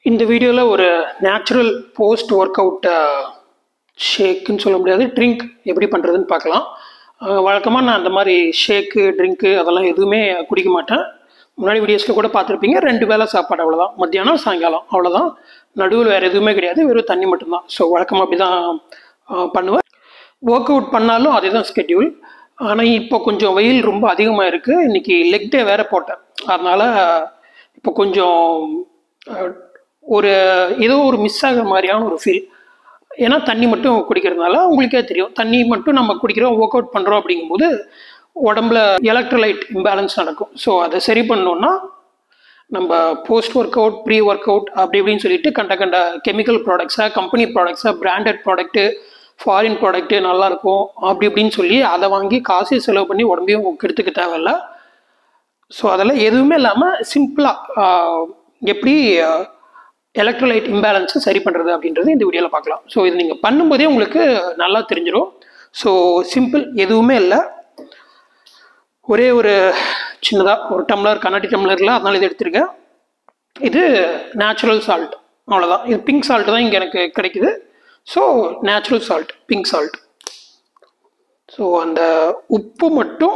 இந்த வீடியோவில் ஒரு நேச்சுரல் போஸ்ட் ஒர்க் அவுட் ஷேக்குன்னு சொல்ல முடியாது ட்ரிங்க் எப்படி பண்ணுறதுன்னு பார்க்கலாம் வழக்கமாக நான் அந்த மாதிரி ஷேக்கு ட்ரிங்க்கு அதெல்லாம் எதுவுமே குடிக்க மாட்டேன் முன்னாடி வீடியோஸில் கூட பார்த்துருப்பீங்க ரெண்டு வேளை சாப்பாடு அவ்வளோதான் மத்தியானம் சாயங்காலம் அவ்வளோதான் நடுவில் வேறு எதுவுமே கிடையாது வெறும் தண்ணி மட்டும்தான் ஸோ வழக்கமாக அப்படி தான் பண்ணுவேன் ஒர்க் அவுட் பண்ணாலும் அதே தான் ஸ்கெட்யூல் ஆனால் இப்போ கொஞ்சம் வெயில் ரொம்ப அதிகமாக இருக்குது இன்றைக்கி லெக் டே வேறு போட்டேன் அதனால் இப்போ கொஞ்சம் அஹ், ஒரு ஏதோ ஒரு மிஸ் ஆகிற மாதிரியான ஒரு ஃபீல் ஏன்னா தண்ணி மட்டும் குடிக்கிறதுனால உங்களுக்கே தெரியும் தண்ணி மட்டும் நம்ம குடிக்கிறோம் ஒர்க் அவுட் பண்ணுறோம் அப்படிங்கும்போது உடம்புல எலக்ட்ரோலைட் இம்பேலன்ஸ் நடக்கும் ஸோ அதை சரி பண்ணோன்னா நம்ம post workout pre workout அப்படி இப்படின்னு சொல்லிட்டு கண்ட கண்ட கெமிக்கல் ப்ராடக்ட்ஸாக கம்பெனி ப்ராடக்ட்ஸாக பிராண்டட் ப்ராடக்ட்டு ஃபாரின் ப்ராடக்ட்டு நல்லாயிருக்கும் அப்படி இப்படின்னு சொல்லி அதை வாங்கி காசு செலவு பண்ணி உடம்பையும் கெடுத்துக்க தேவையில்ல ஸோ அதெல்லாம் எதுவுமே இல்லாமல் சிம்பிளாக எப்படி எலக்ட்ரோலைட் இம்பேலன்ஸை சரி பண்ணுறது அப்படின்றது இந்த வீடியோவில் பார்க்கலாம் ஸோ இது நீங்கள் பண்ணும்போதே உங்களுக்கு நல்லா தெரிஞ்சிடும் ஸோ சிம்பிள் எதுவுமே இல்லை ஒரே ஒரு சின்னதாக ஒரு டம்ளர் கண்ணாடி டம்ளரில் அதனால இது எடுத்திருக்கேன் இது நேச்சுரல் சால்ட் அவ்வளோதான் இது பிங்க் சால்ட் தான் இங்கே எனக்கு கிடைக்குது so natural salt pink salt so அந்த உப்பு மட்டும்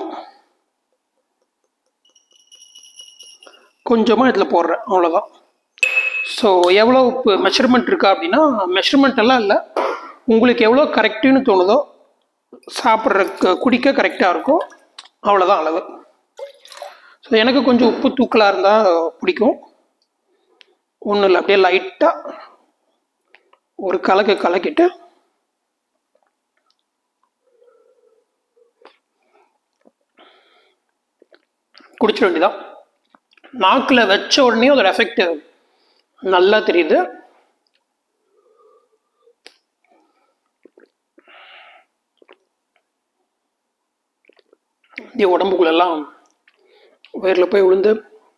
கொஞ்சமாக இதில் போடுறேன் அவ்வளோதான் ஸோ எவ்வளோ உப்பு மெஷர்மெண்ட் இருக்கா அப்படின்னா மெஷர்மெண்ட் எல்லாம் இல்லை உங்களுக்கு எவ்வளோ கரெக்டுன்னு தோணுதோ சாப்பிட்றக்கு குடிக்க கரெக்டாக இருக்கும் அவ்வளோதான் அளவு ஸோ எனக்கு கொஞ்சம் உப்பு தூக்கலாக இருந்தால் பிடிக்கும் ஒன்றும் இல்லை அப்படியே லைட்டாக ஒரு கலக்கு கலக்கிட்டு குடிச்சிட வேண்டியதான் நாக்கில் வச்ச உடனே அதோட எஃபெக்ட் நல்லா தெரியுது இது உடம்புக்குள்ளெல்லாம் வயிறில் போய் விழுந்து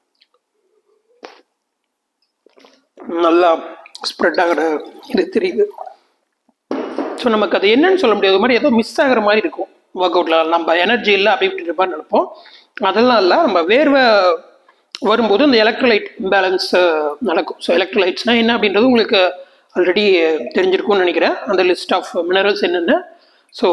நல்லா ஸ்ப்ரெட் ஆகிற இது தெரியுது ஸோ நமக்கு அது என்னன்னு சொல்ல முடியாது ஒரு மாதிரி ஏதோ மிஸ் ஆகிற மாதிரி இருக்கும் ஒர்க் அவுட்டில் நம்ம எனர்ஜி இல்லை அப்படி இப்படின்ற மாதிரி நினைப்போம் அதெல்லாம் இல்லை நம்ம வேர்வை வரும்போது இந்த எலக்ட்ரோலைட் இம்பேலன்ஸ் நடக்கும் ஸோ எலக்ட்ரோலைட்ஸ்னால் என்ன அப்படின்றது உங்களுக்கு ஆல்ரெடி தெரிஞ்சிருக்கும்னு நினைக்கிறேன் அந்த லிஸ்ட் ஆஃப் மினரல்ஸ் என்னென்ன ஸோ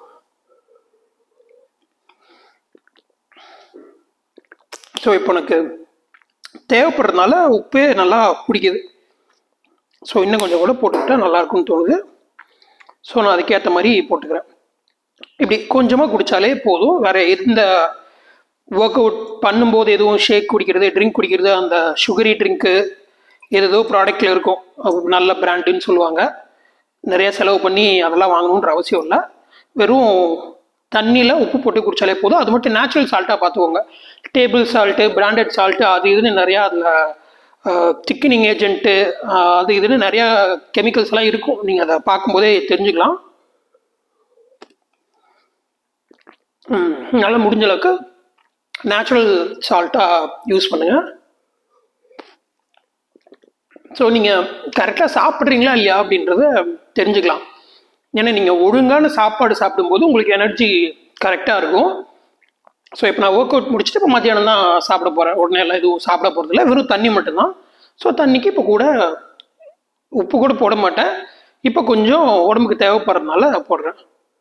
ஸோ இப்போ எனக்கு தேவைப்படுறதுனால உப்பே நல்லா பிடிக்குது ஸோ இன்னும் கொஞ்சம் கூட போட்டுக்கிட்டா நல்லா இருக்கும்னு தோணுது ஸோ நான் அதுக்கேற்ற மாதிரி போட்டுக்கிறேன் இப்படி கொஞ்சமாக குடித்தாலே போதும் வேற எந்த ஒர்க் அவுட் பண்ணும்போது எதுவும் ஷேக் குடிக்கிறது ட்ரிங்க் குடிக்கிறது அந்த சுகரி ட்ரிங்க்கு ஏதோ ப்ராடக்டில் இருக்கும் அது நல்ல பிராண்டுன்னு சொல்லுவாங்க நிறைய செலவு பண்ணி அதெல்லாம் வாங்கணுன்ற அவசியம் இல்லை வெறும் தண்ணியில் உப்பு போட்டு குடித்தாலே போதும் அது மட்டும் நேச்சுரல் சால்ட்டாக பார்த்துக்கோங்க டேபிள் சால்ட்டு பிராண்டட் சால்ட்டு அது இதுன்னு நிறையா அதில் திக்கனிங் ஏஜென்ட்டு அது இதுன்னு நிறையா கெமிக்கல்ஸ் எல்லாம் இருக்கும் நீங்கள் அதை பார்க்கும்போதே தெரிஞ்சுக்கலாம் ம், நல்லா முடிஞ்ச அளவுக்கு நேச்சுரல் சால்ட்டாக யூஸ் பண்ணுங்கள் ஸோ நீங்கள் கரெக்டாக சாப்பிட்றீங்களா இல்லையா அப்படின்றத தெரிஞ்சுக்கலாம் ஏன்னா நீங்கள் ஒழுங்கான சாப்பாடு சாப்பிடும்போது உங்களுக்கு எனர்ஜி கரெக்டாக இருக்கும் ஸோ இப்போ நான் ஒர்க் அவுட் முடிச்சுட்டு இப்போ மத்தியானம் தான் சாப்பிட போகிறேன் உடனே எல்லாம் எதுவும் சாப்பிட போகிறதில்ல வெறும் தண்ணி மட்டும்தான் ஸோ தண்ணிக்கு இப்போ கூட உப்பு கூட போட மாட்டேன் இப்போ கொஞ்சம் உடம்புக்கு தேவைப்படுறதுனால போடுறேன்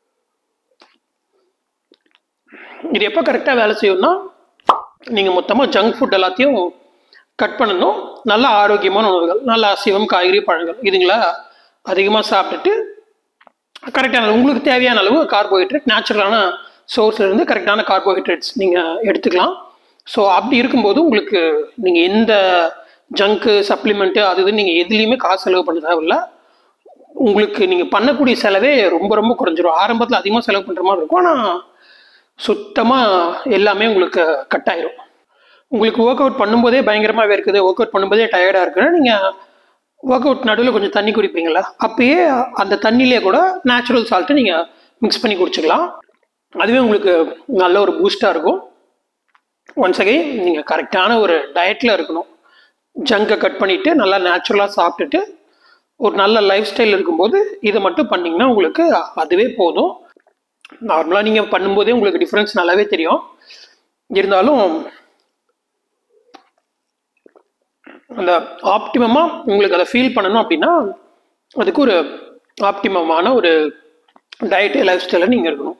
இது எப்போ கரெக்டாக வேலை செய்யும்னா நீங்கள் மொத்தமாக ஜங்க் ஃபுட் எல்லாத்தையும் கட் பண்ணணும் நல்ல ஆரோக்கியமான உணவுகள் நல்ல அசைவம் காய்கறி பழங்கள் இதுங்களா அதிகமாக சாப்பிட்டுட்டு கரெக்டான உங்களுக்கு தேவையான அளவு கார்போஹைட்ரேட் நேச்சுரலான சோர்ஸ்ல இருந்து கரெக்டான கார்போஹைட்ரேட்ஸ் நீங்கள் எடுத்துக்கலாம் ஸோ அப்படி இருக்கும்போது உங்களுக்கு நீங்கள் எந்த ஜங்க்கு சப்ளிமெண்ட்டு அது இது நீங்கள் எதுலேயுமே காசு செலவு பண்ண தேவையில்ல உங்களுக்கு நீங்கள் பண்ணக்கூடிய செலவே ரொம்ப ரொம்ப குறைஞ்சிரும் ஆரம்பத்தில் அதிகமாக செலவு பண்ணுற மாதிரி இருக்கும் ஆனால் சுத்தமாக எல்லாமே உங்களுக்கு கட் ஆயிரும் உங்களுக்கு ஒர்க் அவுட் பண்ணும்போதே பயங்கரமாக இருக்குது ஒர்க் அவுட் பண்ணும்போதே டயர்டாக இருக்குன்னா நீங்கள் ஒர்க் அவுட் நடுவில் கொஞ்சம் தண்ணி குடிப்பீங்களா அப்பயே அந்த தண்ணியிலே கூட நேச்சுரல் சால்ட்டு நீங்கள் மிக்ஸ் பண்ணி குடிச்சிக்கலாம் அதுவே உங்களுக்கு நல்ல ஒரு பூஸ்டாக இருக்கும் ஒன்ஸ் அகைன் நீங்கள் கரெக்டான ஒரு டயட்டில் இருக்கணும் ஜங்கை கட் பண்ணிவிட்டு நல்லா நேச்சுரலாக சாப்பிட்டுட்டு ஒரு நல்ல லைஃப் ஸ்டைல் இருக்கும்போது இதை மட்டும் பண்ணிங்கன்னா உங்களுக்கு அதுவே போதும் நார்மலாக நீங்கள் பண்ணும்போதே உங்களுக்கு டிஃப்ரென்ஸ் நல்லாவே தெரியும் இருந்தாலும் அந்த ஆப்டிமமாக உங்களுக்கு அதை ஃபீல் பண்ணணும் அப்படின்னா அதுக்கு ஒரு ஆப்டிமமான ஒரு டயட்டு லைஃப் ஸ்டைலை நீங்கள் இருக்கணும்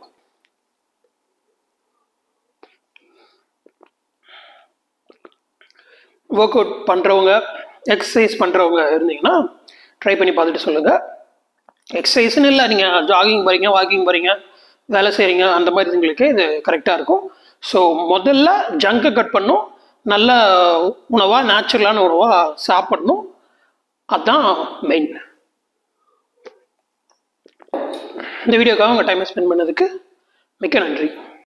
ஒர்க் அவுட் பண்ணுறவங்க எக்ஸசைஸ் பண்ணுறவங்க இருந்தீங்கன்னா ட்ரை பண்ணி பார்த்துட்டு சொல்லுங்கள் எக்ஸசைஸ்னு இல்லை நீங்கள் ஜாகிங் போகிறீங்க வாக்கிங் போகிறீங்க வேலை செய்கிறீங்க அந்த மாதிரி இதுங்களுக்கு இது கரெக்டாக இருக்கும் ஸோ முதல்ல ஜங்கை கட் பண்ணும் நல்ல உணவாக நேச்சுரலான உணவாக சாப்பிடணும் அதுதான் மெயின் இந்த வீடியோக்காக உங்கள் டைமை ஸ்பெண்ட் பண்ணதுக்கு மிக்க நன்றி